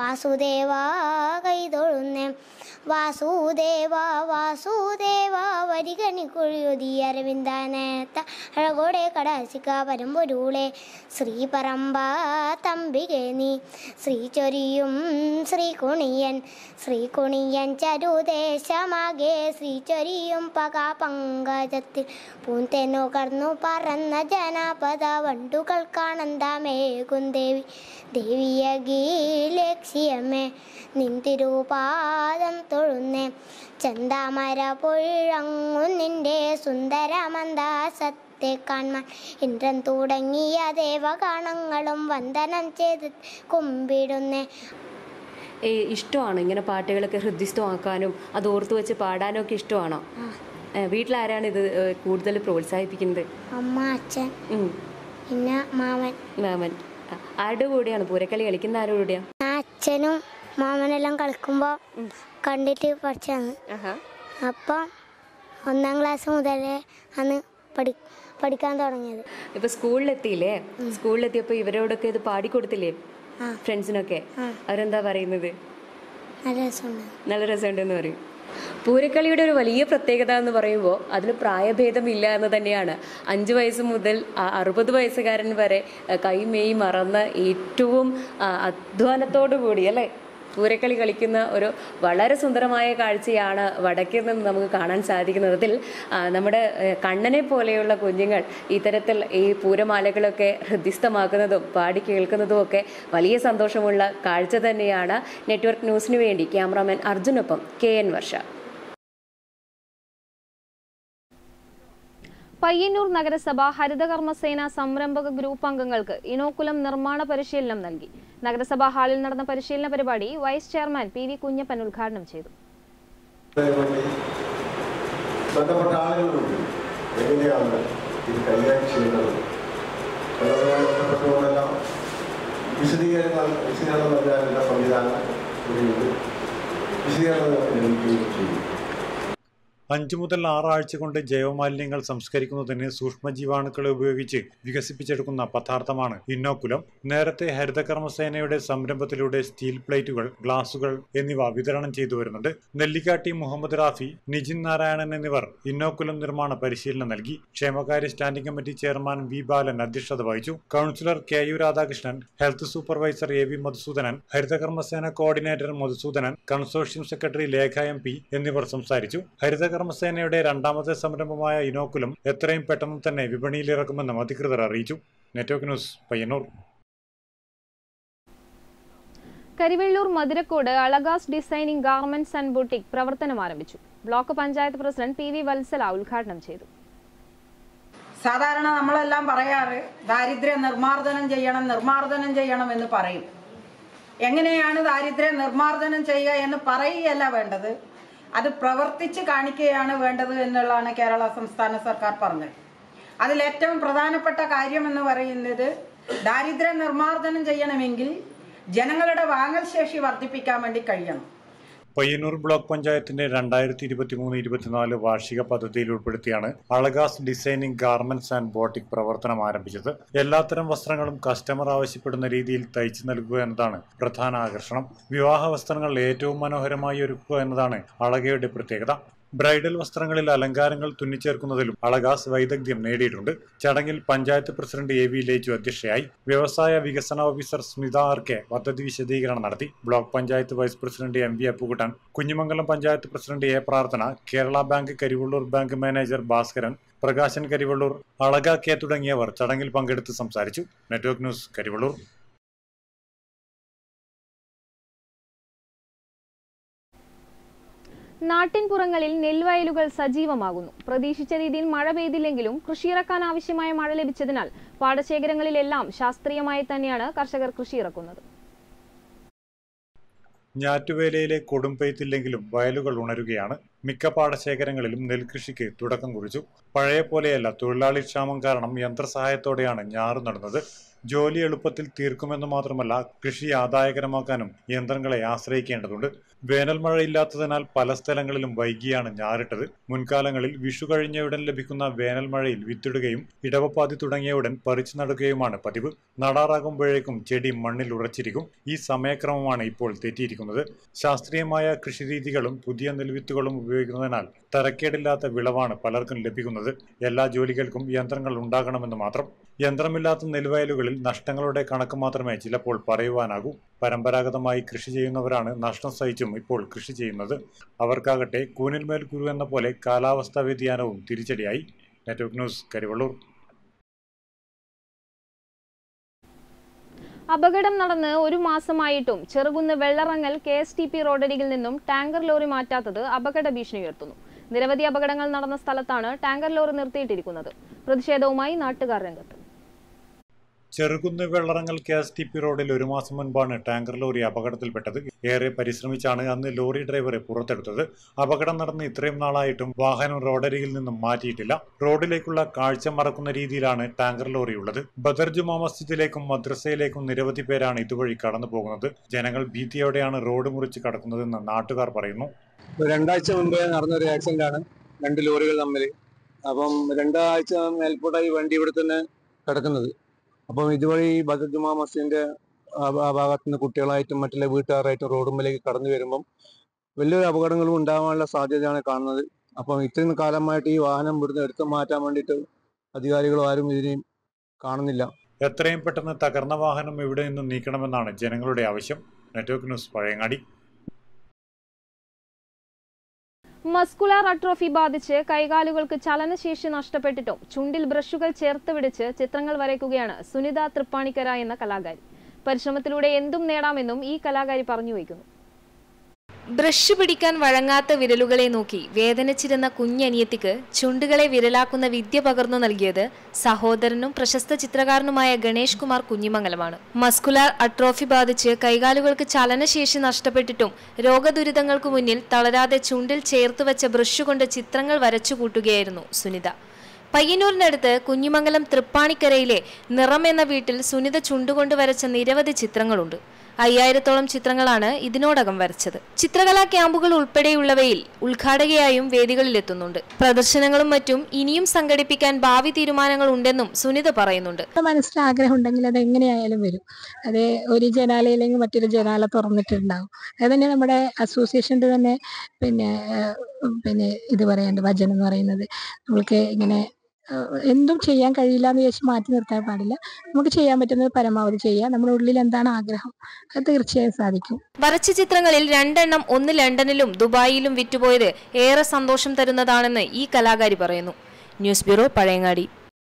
വാസുദേവ കൈതൊഴുന്നേ വാസുദേവ വാസുദേവ വരികണി കൊഴിയൊതി അരവിന്ദാനത്ത അഴകോടെ കടാശിക പരമ്പൊരുളെ ശ്രീ പറമ്പ തമ്പികെ നീ ശ്രീ ചൊരിയും ശ്രീ കുണിയൻ ശ്രീ കുണിയൻ ചരുദേശമാകെ ശ്രീ ചൊരിയും പക പങ്കജത്തിൽ പൂന്തെന്നുകർന്നു പറന്ന ജനപദ വണ്ടുകൾ കാണന്താമേകും ദേവി ദേവിയകീ ലക്ഷ്യമേ നിന്തിരുപാദം തൊഴുന്നേ ചന്താമര പൊഴിഴങ്ങും നിന്റെ സുന്ദരമന്ദാസത്തെ കാൺമാൻ ഇന്ദ്രൻ തുടങ്ങിയ ദേവഗണങ്ങളും വന്ദനം ചെയ്ത് കുമ്പിടുന്നേ ഏ, ഇഷ്ടമാണോ ഇങ്ങനെ പാട്ടുകളൊക്കെ ഹൃദ്യസ്ഥമാക്കാനും അത് ഓർത്തു വെച്ച് പാടാനും ഒക്കെ ഇഷ്ടമാണോ ഏ, വീട്ടിലാരാണ് ഇത് ഏ, കൂടുതൽ പ്രോത്സാഹിപ്പിക്കുന്നത് അമ്മ അച്ഛൻ ഉം. പിന്നെ മാമൻ മാമൻ ആ, ആരുടെ കൂടെയാണ് പൂരക്കളി കളിക്കുന്ന ആരുടെ കൂടെയാ ആ അച്ഛനും മാമനെല്ലാം കളിക്കുമ്പോൾ കണ്ടിട്ട് പഠിച്ചാണ് അപ്പം ഒന്നാം ക്ലാസ് മുതലേ അന്ന് പഠി പഠിക്കാൻ തുടങ്ങിയത് ഇപ്പൊ സ്കൂളിലെത്തിയില്ലേ സ്കൂളിലെത്തിയപ്പോ ഇവരോടൊക്കെ ഇത് പാടിക്കൊടുത്തില്ലേ ആ. ഫ്രണ്ട്സിനൊക്കെ അവരെന്താ പറയുന്നത് നല്ല രസമുണ്ട് നല്ല രസമുണ്ടെന്ന് പറയും പൂരക്കളിയുടെ ഒരു വലിയ പ്രത്യേകത എന്ന് പറയുമ്പോൾ അതിന് പ്രായഭേദമില്ല എന്ന് തന്നെയാണ് അഞ്ച് വയസ്സ് മുതൽ ആ അറുപത് വയസ്സുകാരൻ വരെ ആ, കൈമേയ് മറന്ന് ഏറ്റവും ആ, അധ്വാനത്തോടു കൂടി അല്ലേ പൂരക്കളി കളിക്കുന്ന ഒരു വളരെ സുന്ദരമായ കാഴ്ചയാണ് വടക്കിൽ നിന്ന് നമുക്ക് കാണാൻ സാധിക്കുന്നത് അതിൽ ആ, നമ്മുടെ ഏ, കണ്ണനെ പോലെയുള്ള കുഞ്ഞുങ്ങൾ ഇത്തരത്തിൽ ഈ പൂരമാലകളൊക്കെ ഹൃദ്യസ്ഥമാക്കുന്നതും പാടി കേൾക്കുന്നതും ഒക്കെ വലിയ സന്തോഷമുള്ള കാഴ്ച തന്നെയാണ് നെറ്റ്വർക്ക് ന്യൂസിനു വേണ്ടി ക്യാമറാമാൻ അർജുനൊപ്പം കെ എൻ വർഷ പയ്യന്നൂർ നഗരസഭ ഹരിതകർമ്മസേന സംരംഭക ഗ്രൂപ്പ് അംഗങ്ങൾക്ക് ഇനോക്കുലം നിർമ്മാണ പരിശീലനം നൽകി നഗരസഭാ ഹാളിൽ നടന്ന പരിശീലന പരിപാടി vice chairman P V Kunhappan ഉദ്ഘാടനം ചെയ്തു ബന്ധപ്പെട്ട ആളുകളുണ്ട് എങ്ങനെയാണ് ഇത് കൈകാര്യം ചെയ്യുന്നത് എന്നതുമായി ബന്ധപ്പെട്ടുകൊണ്ടെല്ലാം വിശദീകരണം വിശദീകരണം നൽകാനുള്ള സംവിധാനം ഇവിടെയുണ്ട് വിശദീകരണം ലഭിക്കുകയും ചെയ്യും അഞ്ചു മുതൽ ആറാഴ്ച കൊണ്ട് ജൈവമാലിന്യങ്ങൾ സംസ്കരിക്കുന്നതിന് സൂക്ഷ്മജീവാണുക്കളെ ഉപയോഗിച്ച് വികസിപ്പിച്ചെടുക്കുന്ന പദാർത്ഥമാണ് ഇന്നോക്കുലം നേരത്തെ ഹരിതകർമ്മസേനയുടെ സംരംഭത്തിലൂടെ സ്റ്റീൽ പ്ലേറ്റുകൾ ഗ്ലാസുകൾ എന്നിവ വിതരണം ചെയ്തു വരുന്നുണ്ട് നെല്ലിക്കാട്ടി മുഹമ്മദ് റാഫി നിജിൻ നാരായണൻ എന്നിവർ ഇന്നോക്കുലം നിർമ്മാണ പരിശീലനം നൽകി ക്ഷേമകാര്യ standing committee chairman V Balan അധ്യക്ഷത വഹിച്ചു councillor K U Radhakrishnan health supervisor A V Madhusudanan ഹരിതകർമ്മസേന coordinator Madhusudanan consortium secretary Lekha M P എന്നിവർ സംസാരിച്ചു ഹരിതകർമ്മസേനയുടെ രണ്ടാമത്തെ സംരംഭമായ ഇനോക്കുലം എത്രയും പെട്ടെന്ന് തന്നെ വിപണിയിലിറക്കുമെന്നും അധികൃതർ അറിയിച്ചു network news Payyanur Karivellur Madhurakkad Alagas designing garments and boutique പ്രവർത്തനം ആരംഭിച്ചു block panchayat president P V Valsala ഉദ്ഘാടനം ചെയ്തു സാധാരണ നമ്മളെല്ലാം പറയാറ് ദാരിദ്ര്യ നിർമ്മാർജ്ജനം ചെയ്യണം നിർമ്മാർജ്ജനം ചെയ്യണം എന്ന് പറയും എങ്ങനെയാണ് ദാരിദ്ര്യ നിർമ്മാർജ്ജനം ചെയ്യുക എന്ന് പറയുകയല്ല വേണ്ടത് അത് പ്രവർത്തിച്ച് കാണിക്കുകയാണ് വേണ്ടത് എന്നുള്ളതാണ് കേരള സംസ്ഥാന സർക്കാർ പറഞ്ഞത് അതിൽ ഏറ്റവും പ്രധാനപ്പെട്ട കാര്യം എന്ന് പറയുന്നത് ദാരിദ്ര്യ നിർമ്മാർജ്ജനം ചെയ്യണമെങ്കിൽ ജനങ്ങളുടെ വാങ്ങൽ ശേഷി വർദ്ധിപ്പിക്കാൻ വേണ്ടി കഴിയണം പയ്യന്നൂർ ബ്ലോക്ക് പഞ്ചായത്തിന്റെ രണ്ടായിരത്തി ഇരുപത്തി മൂന്ന് ഇരുപത്തിനാല് വാർഷിക പദ്ധതിയിൽ ഉൾപ്പെടുത്തിയാണ് Alagas designing garments and boutique പ്രവർത്തനം ആരംഭിച്ചത് എല്ലാത്തരം വസ്ത്രങ്ങളും കസ്റ്റമർ ആവശ്യപ്പെടുന്ന രീതിയിൽ തയ്ച്ചു നൽകുക എന്നതാണ് പ്രധാന ആകർഷണം വിവാഹ വസ്ത്രങ്ങൾ ഏറ്റവും മനോഹരമായി ഒരുക്കുക എന്നതാണ് അളകയുടെ പ്രത്യേകത ബ്രൈഡൽ വസ്ത്രങ്ങളിൽ അലങ്കാരങ്ങൾ തുന്നിച്ചേർക്കുന്നതിലും അളഗാസ് വൈദഗ്ധ്യം നേടിയിട്ടുണ്ട് ചടങ്ങിൽ panchayat president A V Leju അധ്യക്ഷയായി വ്യവസായ വികസന ഓഫീസർ സ്മിത ആർ കെ പദ്ധതി വിശദീകരണം നടത്തി block panchayat vice president M V Appukuttan Kunhimangalam panchayat president A Prarthana Kerala bank Karivellur bank manager Bhaskaran Prakashan Karivellur Alaka K തുടങ്ങിയവർ ചടങ്ങിൽ പങ്കെടുത്ത് സംസാരിച്ചു നെറ്റ്വർക്ക് ന്യൂസ് കരിവള്ളൂർ നാട്ടിൻപുറങ്ങളിൽ നെൽവയലുകൾ സജീവമാകുന്നു പ്രതീക്ഷിച്ച രീതിയിൽ മഴ പെയ്തില്ലെങ്കിലും കൃഷിയിറക്കാൻ ആവശ്യമായ മഴ ലഭിച്ചതിനാൽ പാടശേഖരങ്ങളിലെല്ലാം ശാസ്ത്രീയമായി തന്നെയാണ് കർഷകർ കൃഷിയിറക്കുന്നത് ഞാറ്റുവേലയിലെ കൊടുംപെയ്ത്തില്ലെങ്കിലും വയലുകൾ ഉണരുകയാണ് മിക്ക പാടശേഖരങ്ങളിലും നെൽകൃഷിക്ക് തുടക്കം കുറിച്ചു പഴയ പോലെയല്ല തൊഴിലാളി ക്ഷാമം കാരണം യന്ത്രസഹായത്തോടെയാണ് ഞാറ് നടുന്നത് ജോലി എളുപ്പത്തിൽ തീർക്കുമെന്ന് മാത്രമല്ല കൃഷി ആദായകരമാക്കാനും യന്ത്രങ്ങളെ ആശ്രയിക്കേണ്ടതുണ്ട് വേനൽ മഴയില്ലാത്തതിനാൽ പല സ്ഥലങ്ങളിലും വൈകിയാണ് ഞാറിട്ടത് മുൻകാലങ്ങളിൽ വിഷു കഴിഞ്ഞയുടൻ ലഭിക്കുന്ന വേനൽ മഴയിൽ വിത്തിടുകയും ഇടവപ്പാതി തുടങ്ങിയയുടൻ പറിച്ചു നടുകയുമാണ് പതിവ് നടാറാകുമ്പോഴേക്കും ചെടി മണ്ണിൽ ഉറച്ചിരിക്കും ഈ സമയക്രമമാണ് ഇപ്പോൾ തെറ്റിയിരിക്കുന്നത് ശാസ്ത്രീയമായ കൃഷിരീതികളും പുതിയ നെൽവിത്തുകളും ഉപയോഗിക്കുന്നതിനാൽ തരക്കേടില്ലാത്ത വിളവാണ് പലർക്കും ലഭിക്കുന്നത് എല്ലാ ജോലികൾക്കും യന്ത്രങ്ങൾ ഉണ്ടാകണമെന്ന് മാത്രം യന്ത്രമില്ലാത്ത നെൽവയലുകളിൽ നഷ്ടങ്ങളുടെ കണക്ക് മാത്രമേ ചിലപ്പോൾ പറയുവാനാകൂ പരമ്പരാഗതമായി കൃഷി ചെയ്യുന്നവരാണ് നഷ്ടം സഹിച്ചും ഇപ്പോൾ കൃഷി ചെയ്യുന്നത് അവർക്കാകട്ടെ കൂനിൽമേൽ കുരു എന്ന പോലെ കാലാവസ്ഥാ വ്യതിയാനവും തിരിച്ചടിയായി നെറ്റ്വർക്ക് ന്യൂസ് കരിവള്ളൂർ അപകടം നടന്ന് ഒരു മാസമായിട്ടും Cherukunnu Vellarangal K S T P റോഡരികിൽ നിന്നും ടാങ്കർ ലോറി മാറ്റാത്തത് അപകട ഭീഷണി ഉയർത്തുന്നു നിരവധി അപകടങ്ങൾ നടന്ന സ്ഥലത്താണ് ടാങ്കർ ലോറി നിർത്തിയിട്ടിരിക്കുന്നത് പ്രതിഷേധവുമായി നാട്ടുകാർ രംഗത്ത് Cherukunnu Vellarangal K S T P റോഡിൽ ഒരു മാസം മുൻപാണ് ടാങ്കർ ലോറി അപകടത്തിൽപ്പെട്ടത് ഏറെ പരിശ്രമിച്ചാണ് അന്ന് ലോറി ഡ്രൈവറെ പുറത്തെടുത്തത് അപകടം നടന്ന് ഇത്രയും നാളായിട്ടും വാഹനം റോഡരികിൽ നിന്നും മാറ്റിയിട്ടില്ല റോഡിലേക്കുള്ള കാഴ്ച മറക്കുന്ന രീതിയിലാണ് ടാങ്കർ ലോറി ഉള്ളത് ബദർ ജുമാ മസ്ജിദിലേക്കും മദ്രസയിലേക്കും നിരവധി പേരാണ് ഇതുവഴി കടന്നു പോകുന്നത് ജനങ്ങൾ ഭീതിയോടെയാണ് റോഡ് മുറിച്ച് കടക്കുന്നതെന്ന് നാട്ടുകാർ പറയുന്നു രണ്ടാഴ്ച മുമ്പേ നടന്നൊരു ആക്സിഡന്റ് ആണ് രണ്ട് ലോറികൾ തമ്മിൽ അപ്പം രണ്ടാഴ്ച മേൽപ്പോട്ടായി വണ്ടി ഇവിടെ തന്നെ കിടക്കുന്നത് അപ്പം ഇതുവഴി ബദർ ജുമാ മസ്ജിദിന്റെ ആ ഭാ- ആ ഭാഗത്ത് നിന്ന് കുട്ടികളായിട്ടും മറ്റുള്ള വീട്ടുകാരായിട്ടും റോഡുമ്പിലേക്ക് കടന്നു വരുമ്പം വലിയൊരു അപകടങ്ങളും ഉണ്ടാവാനുള്ള സാധ്യതയാണ് കാണുന്നത് അപ്പം ഇത്രയും കാലമായിട്ട് ഈ വാഹനം ഇവിടുന്ന് എടുത്തു മാറ്റാൻ വേണ്ടിയിട്ട് അധികാരികളും ആരും ഇതിനെയും കാണുന്നില്ല എത്രയും പെട്ടെന്ന് തകർന്ന വാഹനം ഇവിടെ നിന്നും നീക്കണമെന്നാണ് ജനങ്ങളുടെ ആവശ്യം network news Pazhayangadi muscular atrophy ബാധിച്ച് കൈകാലുകൾക്ക് ചലനശേഷി നഷ്ടപ്പെട്ടിട്ടും ചുണ്ടിൽ ബ്രഷുകൾ ചേർത്ത് പിടിച്ച് ചിത്രങ്ങൾ വരയ്ക്കുകയാണ് സുനിത തൃപ്പാണിക്കര എന്ന കലാകാരി പരിശ്രമത്തിലൂടെ എന്തും നേടാമെന്നും ഈ കലാകാരി പറഞ്ഞു വയ്ക്കുന്നു ബ്രഷ് പിടിക്കാൻ വഴങ്ങാത്ത വിരലുകളെ നോക്കി വേദനിച്ചിരുന്ന കുഞ്ഞനിയത്തിക്ക് ചുണ്ടുകളെ വിരലാക്കുന്ന വിദ്യ പകർന്നു നൽകിയത് സഹോദരനും പ്രശസ്ത ചിത്രകാരനുമായ ഗണേഷ് കുമാർ കുഞ്ഞിമംഗലമാണ് മസ്കുലാർ അട്രോഫി ബാധിച്ച് കൈകാലുകൾക്ക് ചലനശേഷി നഷ്ടപ്പെട്ടിട്ടും രോഗദുരിതങ്ങൾക്ക് മുന്നിൽ തളരാതെ ചുണ്ടിൽ ചേർത്തുവച്ച ബ്രഷ് കൊണ്ട് ചിത്രങ്ങൾ വരച്ചുകൂട്ടുകയായിരുന്നു സുനിത പയ്യന്നൂരിനടുത്ത് കുഞ്ഞിമംഗലം തൃപ്പാണിക്കരയിലെ നിറം എന്ന വീട്ടിൽ സുനിത ചുണ്ടുകൊണ്ട് വരച്ച നിരവധി ചിത്രങ്ങളുണ്ട് അയ്യായിരത്തോളം ചിത്രങ്ങളാണ് ഇതിനോടകം വരച്ചത് ചിത്രകലാ ക്യാമ്പുകൾ ഉൾപ്പെടെയുള്ളവയിൽ ഉദ്ഘാടകയായും വേദികളിലെത്തുന്നുണ്ട് പ്രദർശനങ്ങളും മറ്റും ഇനിയും സംഘടിപ്പിക്കാൻ ഭാവി തീരുമാനങ്ങൾ ഉണ്ടെന്നും സുനിത പറയുന്നുണ്ട് നമ്മുടെ മനസ്സിൽ ആഗ്രഹം ഉണ്ടെങ്കിൽ അത് എങ്ങനെയായാലും വരും അത് ഒരു ജനാലയില്ലെങ്കിൽ മറ്റൊരു ജനാല തുറന്നിട്ടുണ്ടാവും അത് തന്നെ നമ്മുടെ അസോസിയേഷൻ്റെ തന്നെ പിന്നെ ഏഹ്, പിന്നെ ഇത് പറയാണ്ട് വചനം എന്ന് പറയുന്നത് നമ്മൾക്ക് ഇങ്ങനെ ഏഹ്, എന്തും ചെയ്യാൻ കഴിയില്ല എന്ന് വിചാരിച്ച് മാറ്റി നിർത്താൻ പാടില്ല നമുക്ക് ചെയ്യാൻ പറ്റുന്നത് പരമാവധി ചെയ്യുക നമ്മുടെ ഉള്ളിൽ എന്താണ് ആഗ്രഹം അത് തീർച്ചയായും സാധിക്കും വരച്ച ചിത്രങ്ങളിൽ രണ്ടെണ്ണം ഒന്ന് ലണ്ടനിലും ദുബായിലും വിറ്റുപോയത് ഏറെ സന്തോഷം തരുന്നതാണെന്ന് ഈ കലാകാരി പറയുന്നു ന്യൂസ് ബ്യൂറോ പഴയങ്ങാടി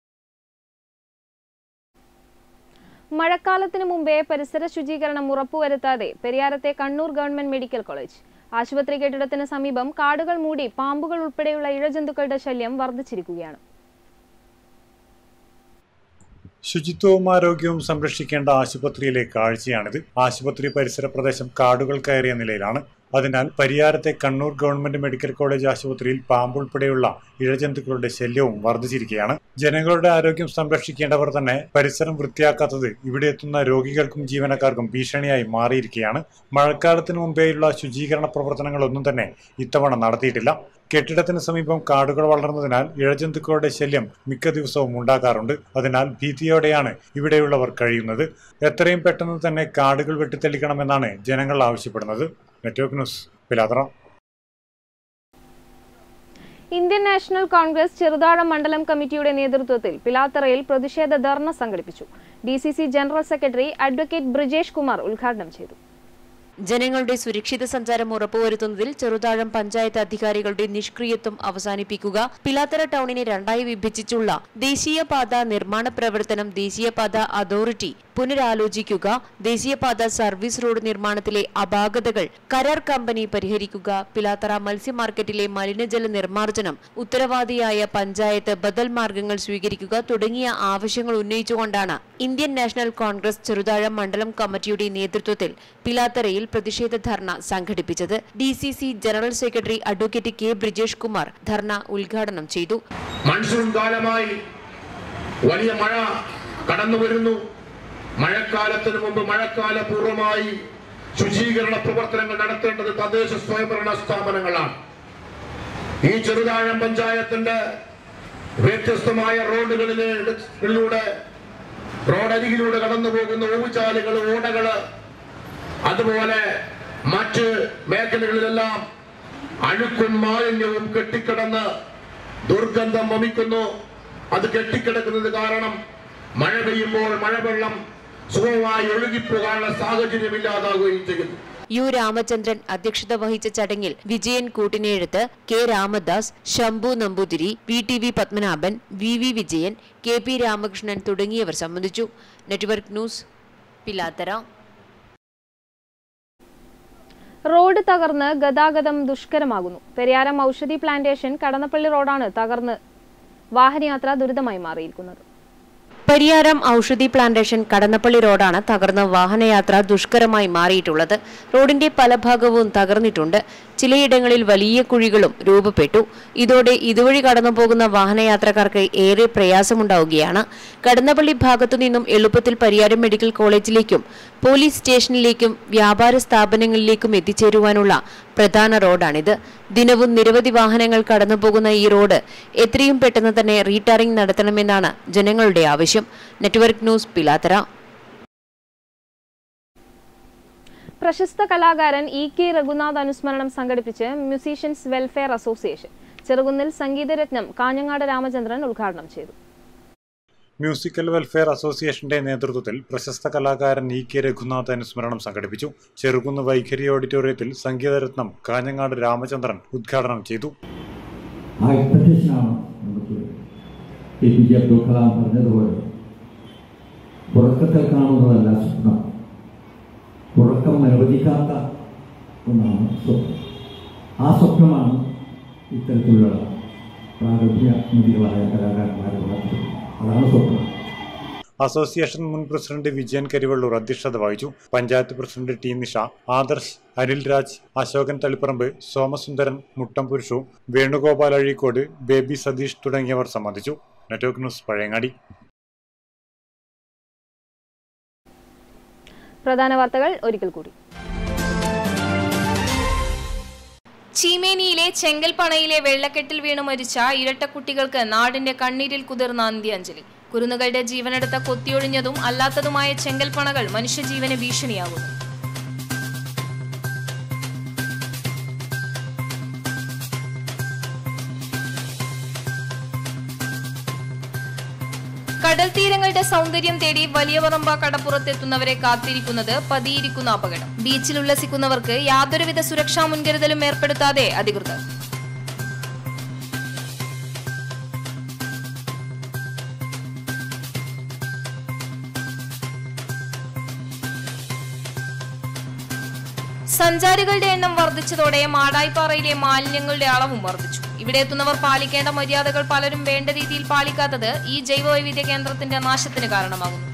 മഴക്കാലത്തിന് മുമ്പേ പരിസര ശുചീകരണം ഉറപ്പുവരുത്താതെ പെരിയാരത്തെ കണ്ണൂർ ഗവൺമെന്റ് മെഡിക്കൽ കോളേജ് ആശുപത്രി കെട്ടിടത്തിന് സമീപം കാടുകൾ മൂടി പാമ്പുകൾ ഉൾപ്പെടെയുള്ള ഇഴജന്തുക്കളുടെ ശല്യം വർദ്ധിച്ചിരിക്കുകയാണ് ശുചിത്വവും ആരോഗ്യവും സംരക്ഷിക്കേണ്ട ആശുപത്രിയിലെ കാഴ്ചയാണിത് ആശുപത്രി പരിസര പ്രദേശം കാടുകൾ കയറിയ നിലയിലാണ് അതിനാൽ പരിയാരത്തെ കണ്ണൂർ ഗവൺമെന്റ് മെഡിക്കൽ കോളേജ് ആശുപത്രിയിൽ പാമ്പുൾപ്പെടെയുള്ള ഇഴജന്തുക്കളുടെ ശല്യവും വർദ്ധിച്ചിരിക്കുകയാണ് ജനങ്ങളുടെ ആരോഗ്യം സംരക്ഷിക്കേണ്ടവർ തന്നെ പരിസരം വൃത്തിയാക്കാത്തത് ഇവിടെ എത്തുന്ന രോഗികൾക്കും ജീവനക്കാർക്കും ഭീഷണിയായി മാറിയിരിക്കുകയാണ് മഴക്കാലത്തിന് മുമ്പേയുള്ള ശുചീകരണ പ്രവർത്തനങ്ങളൊന്നും തന്നെ ഇത്തവണ നടത്തിയിട്ടില്ല കെട്ടിടത്തിന് സമീപം കാടുകൾ വളർന്നതിനാൽ ഇഴജന്തുക്കളുടെ ശല്യം മിക്ക ദിവസവും ഉണ്ടാകാറുണ്ട് അതിനാൽ ഭീതിയോടെയാണ് ഇവിടെയുള്ളവർ കഴിയുന്നത് എത്രയും പെട്ടെന്ന് തന്നെ കാടുകൾ വെട്ടിത്തെളിക്കണമെന്നാണ് ജനങ്ങൾ ആവശ്യപ്പെടുന്നത് network news Pilathara Indian National Congress Cherutazham മണ്ഡലം കമ്മിറ്റിയുടെ നേതൃത്വത്തിൽ പിലാത്തറയിൽ പ്രതിഷേധ ധർണ സംഘടിപ്പിച്ചു D general secretary advocate Brijesh Kumar ഉദ്ഘാടനം ചെയ്തു ജനങ്ങളുടെ സുരക്ഷിത സഞ്ചാരം ഉറപ്പുവരുത്തുന്നതിൽ ചെറുതാഴം പഞ്ചായത്ത് അധികാരികളുടെ നിഷ്ക്രിയത്വം അവസാനിപ്പിക്കുക പിലാത്തറ ടൗണിനെ രണ്ടായി വിഭജിച്ചുള്ള ദേശീയപാത നിർമ്മാണ പ്രവർത്തനം ദേശീയപാത അതോറിറ്റി പുനരാലോചിക്കുക ദേശീയപാത സർവീസ് റോഡ് നിർമ്മാണത്തിലെ അപാകതകൾ കരാർ കമ്പനി പരിഹരിക്കുക പിലാത്തറ മത്സ്യ മാർക്കറ്റിലെ മലിനജല നിർമ്മാർജ്ജനം ഉത്തരവാദിയായ പഞ്ചായത്ത് ബദൽ മാർഗങ്ങൾ സ്വീകരിക്കുക തുടങ്ങിയ ആവശ്യങ്ങൾ ഉന്നയിച്ചുകൊണ്ടാണ് ഇന്ത്യൻ നാഷണൽ കോൺഗ്രസ് ചെറുതാഴം മണ്ഡലം കമ്മിറ്റിയുടെ നേതൃത്വത്തിൽ പിലാത്തറയിൽ പ്രതിഷേധ ധർണ സംഘടിപ്പിച്ചത് D C C general secretary advocate K Brijesh Kumar dharna ഉദ്ഘാടനം ചെയ്തു മൺസൂൺ കാലമായി വലിയ മഴ കടന്നു വരുന്നു മഴക്കാലത്തിന് മുമ്പ് മഴക്കാല പൂർവമായി ശുചീകരണ പ്രവർത്തനങ്ങൾ നടത്തേണ്ടത് തദ്ദേശ സ്വയംഭരണ സ്ഥാപനങ്ങളാണ് ഈ ചെറുതാഴം പഞ്ചായത്തിന്റെ വ്യത്യസ്തമായ റോഡുകളിലൂടെ റോഡരികിലൂടെ കടന്നു പോകുന്ന ഓവുചാലുകൾ ഓടകള് അതുപോലെ മറ്റ് മേഖലകളിലെല്ലാം അഴുക്കും മാലിന്യവും കെട്ടിക്കിടന്ന് ദുർഗന്ധം വമിക്കുന്നു അത് കെട്ടിക്കിടക്കുന്നത് കാരണം മഴ പെയ്യുമ്പോൾ മഴവെള്ളം സുഖമായി ഒഴുകിപ്പോകാനുള്ള സാഹചര്യമില്ലാതാകുകയും ചെയ്യുന്നു യു രാമചന്ദ്രൻ അധ്യക്ഷത വഹിച്ച ചടങ്ങിൽ വിജയൻ കൂട്ടിനെഴുത്ത് K Ramadas Shambhu Namboothiri V T V Padmanabhan V V Vijayan K P Ramakrishnan തുടങ്ങിയവർ സംബന്ധിച്ചു നെറ്റ്വർക്ക് ന്യൂസ് പിലാത്തറ റോഡ് തകർന്ന് ഗതാഗതം ദുഷ്കരമാകുന്നു പെരിയാരം ഔഷധി പ്ലാന്റേഷൻ കടന്നപ്പള്ളി റോഡാണ് തകർന്ന് വാഹനയാത്ര ദുരിതമായി മാറിയിരിക്കുന്നത് പരിയാരം ഔഷധി പ്ലാന്റേഷൻ കടന്നപ്പള്ളി റോഡാണ് തകർന്ന് വാഹനയാത്ര ദുഷ്കരമായി മാറിയിട്ടുള്ളത് റോഡിന്റെ പല ഭാഗവും തകർന്നിട്ടുണ്ട് ചിലയിടങ്ങളിൽ വലിയ കുഴികളും രൂപപ്പെട്ടു ഇതോടെ ഇതുവഴി കടന്നു പോകുന്ന വാഹനയാത്രക്കാർക്ക് ഏറെ പ്രയാസമുണ്ടാവുകയാണ് കടന്നപ്പള്ളി ഭാഗത്തു നിന്നും എളുപ്പത്തിൽ പരിയാരം മെഡിക്കൽ കോളേജിലേക്കും പോലീസ് സ്റ്റേഷനിലേക്കും വ്യാപാര സ്ഥാപനങ്ങളിലേക്കും എത്തിച്ചേരുവാനുള്ള പ്രധാന റോഡാണിത് ദിനവും നിരവധി വാഹനങ്ങൾ കടന്നുപോകുന്ന ഈ റോഡ് എത്രയും പെട്ടെന്ന് തന്നെ റീടാറിംഗ് നടത്തണമെന്നാണ് ജനങ്ങളുടെ ആവശ്യം നെറ്റ്വർക്ക് ന്യൂസ് പിലാത്തറ പ്രശസ്ത കലാകാരൻ ഇ കെ രഘുനാഥ് അനുസ്മരണം സംഘടിപ്പിച്ച് മ്യൂസീഷ്യൻസ് വെൽഫെയർ അസോസിയേഷൻ ചെറുകുന്നിൽ സംഗീതരത്നം കാഞ്ഞങ്ങാട് രാമചന്ദ്രൻ ഉദ്ഘാടനം ചെയ്തു മ്യൂസിക്കൽ വെൽഫെയർ അസോസിയേഷന്റെ നേതൃത്വത്തിൽ പ്രശസ്ത കലാകാരൻ ഇ കെ രഘുനാഥ് അനുസ്മരണം സംഘടിപ്പിച്ചു ചെറുകുന്ന് വൈഖരി ഓഡിറ്റോറിയത്തിൽ സംഗീതരത്നം കാഞ്ഞങ്ങാട് രാമചന്ദ്രൻ ഉദ്ഘാടനം ചെയ്തു ആ എക്സ്പെക്ടേഷനാണ് നമുക്ക് A P J Abdul Kalam പറഞ്ഞതുപോലെ ഉറക്കത്തിൽ കാണുന്നതല്ല സ്വപ്നം ഉറക്കം അനുവദിക്കാത്ത ഒന്നാണ് സ്വപ്നം ആ സ്വപ്നമാണ് ഇത്തരത്തിലുള്ള പ്രാഗഭ്യ നദികളായ കലാകാരന്മാരെ വളർത്തുന്നത് അതാണ് സ്വപ്നം അസോസിയേഷൻ മുൻ പ്രസിഡന്റ് വിജയൻ കരിവള്ളൂർ അധ്യക്ഷത വഹിച്ചു പഞ്ചായത്ത് പ്രസിഡന്റ് ടി നിഷ ആദർശ് അനിൽ രാജ് അശോകൻ തളിപ്പറമ്പ് സോമസുന്ദരൻ മുട്ടംപുരുഷു വേണുഗോപാൽ അഴീക്കോട് ബേബി സതീഷ് തുടങ്ങിയവർ സംബന്ധിച്ചു നെറ്റ്വർക്ക് ന്യൂസ് പഴയങ്ങാടി പ്രധാന വാർത്തകൾ ഒരിക്കൽ കൂടി ചീമേനിയിലെ ചെങ്കൽപ്പണയിലെ വെള്ളക്കെട്ടിൽ വീണു മരിച്ച ഇരട്ടക്കുട്ടികൾക്ക് നാടിന്റെ കണ്ണീരിൽ കുതിർന്ന അന്ത്യാഞ്ജലി കുരുന്നുകളുടെ ജീവനെടുത്ത കൊത്തിയൊഴിഞ്ഞതും അല്ലാത്തതുമായ ചെങ്കൽപ്പണകൾ മനുഷ്യജീവന് ഭീഷണിയാകുന്നു കടൽ തീരങ്ങളുടെ സൗന്ദര്യം തേടി വലിയ പറമ്പ കടപ്പുറത്തെത്തുന്നവരെ കാത്തിരിക്കുന്നത് പതിയിരിക്കുന്ന അപകടം ബീച്ചിൽ ഉല്ലസിക്കുന്നവർക്ക് യാതൊരുവിധ സുരക്ഷാ മുൻകരുതലും ഏർപ്പെടുത്താതെ അധികൃതർ സഞ്ചാരികളുടെ എണ്ണം വർദ്ധിച്ചതോടെ മാടായിപ്പാറയിലെ മാലിന്യങ്ങളുടെ അളവും വർദ്ധിച്ചു ഇവിടെ എത്തുന്നവർ പാലിക്കേണ്ട മര്യാദകൾ പലരും വേണ്ട രീതിയിൽ പാലിക്കാത്തത് ഈ ജൈവവൈവിധ്യ കേന്ദ്രത്തിന്റെ നാശത്തിന് കാരണമാകുന്നു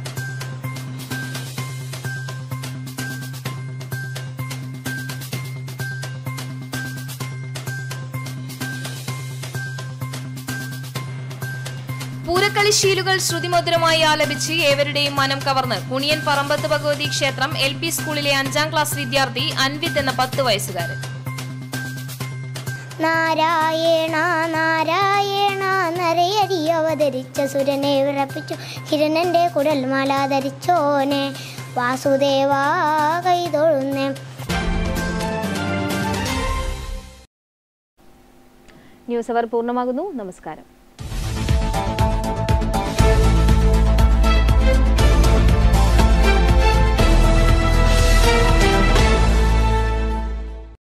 പൂരക്കളി ശീലുകൾ ശ്രുതിമധുരമായി ആലപിച്ച് ഏവരുടെയും മനം കവർന്ന് കുണിയൻ പറമ്പത്ത് ഭഗവതി ക്ഷേത്രം എൽ പി സ്കൂളിലെ അഞ്ചാം ക്ലാസ് വിദ്യാർത്ഥി അൻവിത് എന്ന പത്ത് വയസ്സുകാരൻ നാരായണ നാരായണ നരയരി അവതരിച്ച സുരനെ വിറപ്പിച്ചു ഹിരണന്റെ കുടൽമാല ധരിച്ചോനെ വാസുദേവ കൈതൊഴുന്നേ ന്യൂസ് അവർ പൂർണ്ണമാകുന്നു നമസ്കാരം